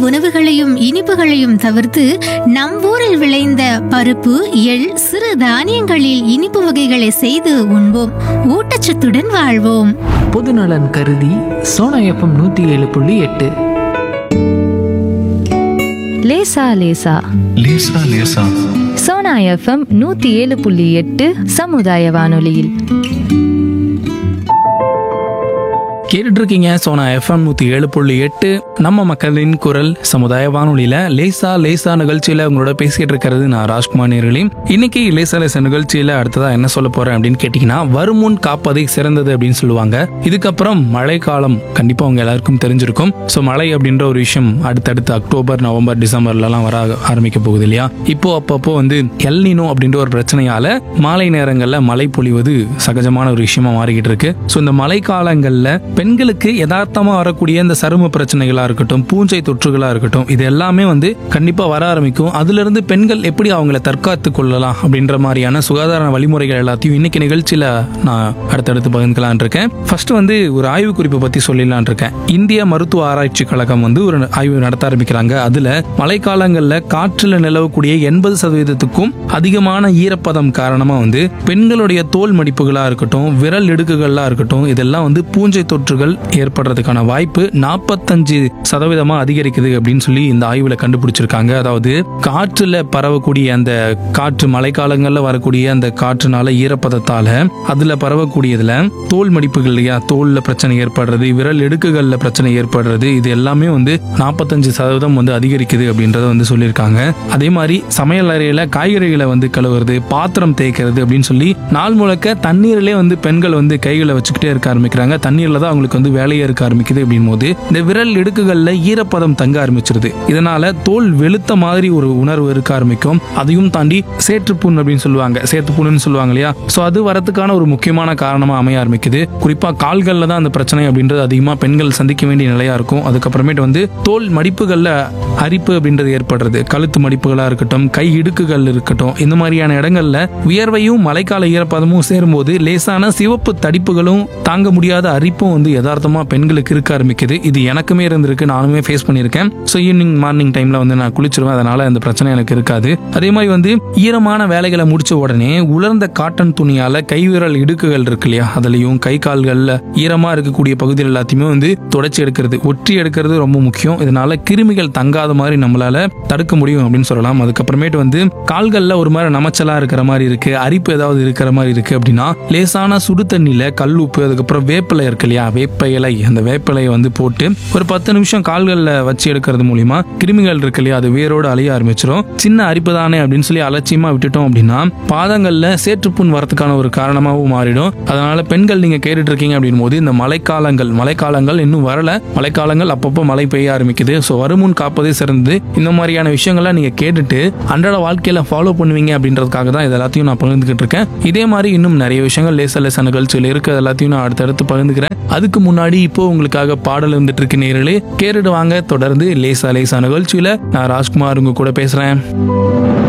உணவுகளையும் இனிப்புகளையும் தவிர்த்து நம் ஊரில் விளைந்த பருப்பு எள் சிறு தானியங்களில் இனிப்பு வகைகளை செய்து உண்போம் ஊட்டச்சத்துடன் வாழ்வோம் பொதுநலன் கருதி சோனா எஃப்எம் நூற்றி ஏழு புள்ளி எட்டு லேசா லேசா லேசா லேசா சோனா எஃப்எம் நூத்தி ஏழு புள்ளி எட்டு சமுதாய வானொலியில் கேட்டுட்டு இருக்கீங்க சோனா எஃப்எம் நூற்றி ஏழு புள்ளி எட்டு நம்ம மக்களின் குரல் சமுதாய வானொலியில் லேசா லேசா நிகழ்ச்சியில் உங்களோட பேசிக்கிட்டு இருக்கிறது நான் ராஜ்குமார் நேர்களே இன்னைக்கு லேசா லேசா நிகழ்ச்சியில் அடுத்ததா என்ன சொல்ல போறேன் அப்படின்னு கேட்டிங்கன்னா வருமுன் காப்பதை சிறந்தது அப்படின்னு சொல்லுவாங்க இதுக்கப்புறம் மழைக்காலம் கண்டிப்பாக உங்க எல்லாருக்கும் தெரிஞ்சிருக்கும் ஸோ மழை அப்படின்ற ஒரு விஷயம் அடுத்தடுத்து அக்டோபர் நவம்பர் டிசம்பர்லலாம் வர ஆரம்பிக்க போகுது இல்லையா இப்போ அப்பப்போ வந்து எல்னினோ அப்படின்ற ஒரு பிரச்சனையால மாலை நேரங்களில் மழை பொழிவது சகஜமான ஒரு விஷயமா மாறிக்கிட்டு இருக்கு ஸோ இந்த மழை காலங்களில் பெண்களுக்கு யதார்த்தமா வரக்கூடிய இந்த சரும பிரச்சனைகளா இருக்கட்டும் பூஞ்சை தொற்றுகளா இருக்கட்டும் இது எல்லாமே வந்து கண்டிப்பா வர ஆரம்பிக்கும் அதுல இருந்து பெண்கள் எப்படி அவங்கள தற்காத்து கொள்ளலாம் அப்படின்ற மாதிரியான சுகாதார வழிமுறைகள் எல்லாத்தையும் இன்னைக்கு நிகழ்ச்சியில நான் அடுத்தடுத்து பகிர்ந்துக்கலான் இருக்கேன் ஃபர்ஸ்ட் வந்து ஒரு ஆய்வு குறிப்பை பத்தி சொல்லிடலான் இருக்கேன் இந்திய மருத்துவ ஆராய்ச்சி கழகம் வந்து ஒரு ஆய்வு நடத்த ஆரம்பிக்கிறாங்க அதுல மழைக்காலங்களில் காற்றுல நிலவக்கூடிய எண்பது சதவீதத்துக்கும் அதிகமான ஈரப்பதம் காரணமா வந்து பெண்களுடைய தோல் மடிப்புகளா இருக்கட்டும் விரல் இடுக்குகளா இருக்கட்டும் இதெல்லாம் வந்து பூஞ்சை தொற்றுகள் ஏற்படுறதுக்கான வாய்ப்பு நாற்பத்தஞ்சு சதவீதமா அதிகரிக்குது அப்படின்னு சொல்லி இந்த ஆய்வுல கண்டுபிடிச்சிருக்காங்க அதாவது காற்றுல பரவக்கூடிய அந்த காற்று மழைக்காலங்கள்ல வரக்கூடிய அந்த காற்றுனால ஈரப்பதத்தால அதுல பரவக்கூடியதுல தோல் மடிப்புகள் இல்லையா தோல்ல பிரச்சனை ஏற்படுறது விரல் இடுக்குகள்ல பிரச்சனை ஏற்படுறது இது எல்லாமே வந்து நாற்பத்தஞ்சு சதவீதம் வந்து அதிகரிக்குது அப்படின்றத வந்து சொல்லியிருக்காங்க அதே மாதிரி சமையல் அறையில காய்கறிகளை வந்து கழுவுறது பாத்திரம் தேய்க்கிறது அப்படின்னு சொல்லி நாள் முழுக்க தண்ணீரிலே வந்து பெண்கள் வந்து கைகளை வச்சுக்கிட்டே இருக்க ஆரம்பிக்கிறாங்க தண்ணீர்ல தான் அவங்களுக்கு வந்து வேலையே இருக்க ஆரம்பிக்குது அப்படின் போது இந்த விரல் இடுக்குகள்ல ஈரப்பதம் தங்க ஆரம்பிச்சிருது இதனால தோல் வெளுத்த மாதிரி ஒரு உணர்வு இருக்க ஆரம்பிக்கும் அதையும் தாண்டி சேற்றுப்புண் அப்படின்னு சொல்லுவாங்க சேத்துப்புண்ணுன்னு சொல்லுவாங்க இல்லையா சோ அது வரதுக்கான ஒரு முக்கியமான காரணமா அமைய ஆரம்பிக்குது குறிப்பா கால்கள்ல தான் அந்த பிரச்சனை அப்படின்றது அதிகமா பெண்கள் சந்திக்க வேண்டிய நிலையா இருக்கும் அதுக்கப்புறமேட்டு வந்து தோல் மடிப்புகள்ல அரிப்பு அப்படின்றது ஏற்படுறது கழுத்து மடிப்புகளா இருக்கட்டும் கை இடுக்குகள் இருக்கட்டும் இந்த மாதிரியான இடங்கள்ல வியர்வையும் மழைக்கால ஈரப்பதமும் சேரும்போது லேசான சிவப்பு தடிப்புகளும் தாங்க முடியாத அரிப்பும் வந்து யதார்த்தமா பெண்களுக்கு இருக்க ஆரம்பிக்குது இது எனக்குமே இருந்திருக்கு நானுமே ஃபேஸ் பண்ணியிருக்கேன் ஸோ ஈவினிங் மார்னிங் டைம்ல வந்து நான் குளிச்சிருவேன் அதனால அந்த பிரச்சனை எனக்கு இருக்காது அதே மாதிரி வந்து ஈரமான வேலைகளை முடிச்ச உடனே உலர்ந்த காட்டன் துணியால கைவிரல் இடுக்குகள் இருக்கு இல்லையா அதுலயும் கை கால்கள்ல ஈரமா இருக்கக்கூடிய பகுதிகள் எல்லாத்தையுமே வந்து தொடச்சி எடுக்கிறது ஒற்றி எடுக்கிறது ரொம்ப முக்கியம் இதனால கிருமிகள் தங்காத மாதிரி நம்மளால தடுக்க முடியும் அப்படின்னு சொல்லலாம் அதுக்கப்புறமேட்டு வந்து கால்கள்ல ஒரு மாதிரி நமைச்சலா இருக்கிற மாதிரி இருக்கு அரிப்பு ஏதாவது இருக்கிற மாதிரி இருக்கு அப்படின்னா லேசான சுடு தண்ணியில கல் உப்பு அதுக்கப்புறம் வேப்பிலை இருக்கு இல்லையா வேப்ப இலை அந்த வேப்ப இலையை வந்து போட்டு ஒரு பத்து நிமிஷம் கால்கள்ல வச்சு எடுக்கிறது மூலியமா கிருமிகள் இருக்கு இல்லையா அது வேரோடு அழிய ஆரம்பிச்சிடும் சின்ன அரிப்பு தானே அப்படின்னு சொல்லி அலட்சியமா விட்டுட்டோம் அப்படின்னா பாதங்கள்ல சேற்றுப்புண் வரதுக்கான ஒரு காரணமாகவும் மாறிடும் அதனால பெண்கள் நீங்க கேட்டுட்டு இருக்கீங்க அப்படின் போது இந்த மழைக்காலங்கள் மழைக்காலங்கள் இன்னும் வரல மழைக்காலங்கள் அப்பப்போ மழை பெய்ய ஆரம்பிக்குது ஸோ வருமுன் காப்பதே சிறந்தது இந்த மாதிரியான விஷயங்கள்லாம் நீங்க கேட்டுட்டு அன்றாட வாழ்க்கையில ஃபாலோ பண்ணுவீங்க அப்படின்றதுக்காக தான் இது எல்லாத்தையும் நான் பகிர்ந்துகிட்டு இருக்கேன் இதே மாதிரி இன்னும் நிறைய விஷயங்கள் லேச லேச நிகழ்ச்சியில் இருக்கு அது எல்லாத்தையும் நான் அடுத்தடுத்து பகிர்ந்துக்கிறேன் அதுக்கு முன்னாடி இப்போ உங்களுக்காக பாடல் இருந்துட்டு இருக்கு நேர்களே கேட்டுட்டு வாங்க தொடர்ந்து லேசா லேசா நிகழ்ச்சியில நான் ராஜ்குமார் உங்க கூட பேசுறேன்